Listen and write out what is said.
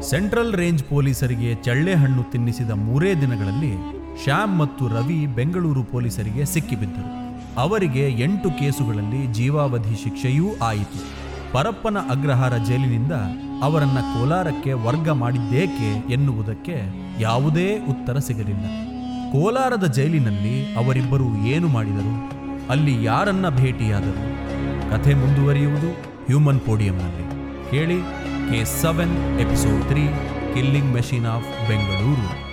central range ಪೊಲೀಸರಿಗೆ ಚಳ್ಳೆ ಹಣ್ಣು ತಿನ್ನಿಸಿದ ಮೂರೇ ದಿನಗಳಲ್ಲಿ ಶ್ಯಾಮ್ ಮತ್ತು ರವಿ ಬೆಂಗಳೂರು ಪೊಲೀಸರಿಗೆ ಸಿಕ್ಕಿಬಿದ್ದರು ಅವರಿಗೆ ಎಂಟು ಕೇಸುಗಳಲ್ಲಿ ಜೀವಾವಧಿ ಶಿಕ್ಷೆಯೂ ಆಯಿತು ಪರಪ್ಪನ ಅಗ್ರಹಾರ ಜೈಲಿನಿಂದ ಅವರನ್ನ ಕೋಲಾರಕ್ಕೆ ವರ್ಗ ಮಾಡಿದ್ದೇಕೆ ಎನ್ನುವುದಕ್ಕೆ ಯಾವುದೇ ಉತ್ತರ ಸಿಗಲಿಲ್ಲ ಕೋಲಾರದ ಜೈಲಿನಲ್ಲಿ ಅವರಿಬ್ಬರು ಏನು ಮಾಡಿದರು ಅಲ್ಲಿ ಯಾರನ್ನ ಭೇಟಿಯಾದರು ಕಥೆ ಮುಂದುವರಿಯುವುದು ಹ್ಯೂಮನ್ ಪೋಡಿಯಂನಲ್ಲಿ ಕೇಳಿ K seven episode three killing machine of Bengaluru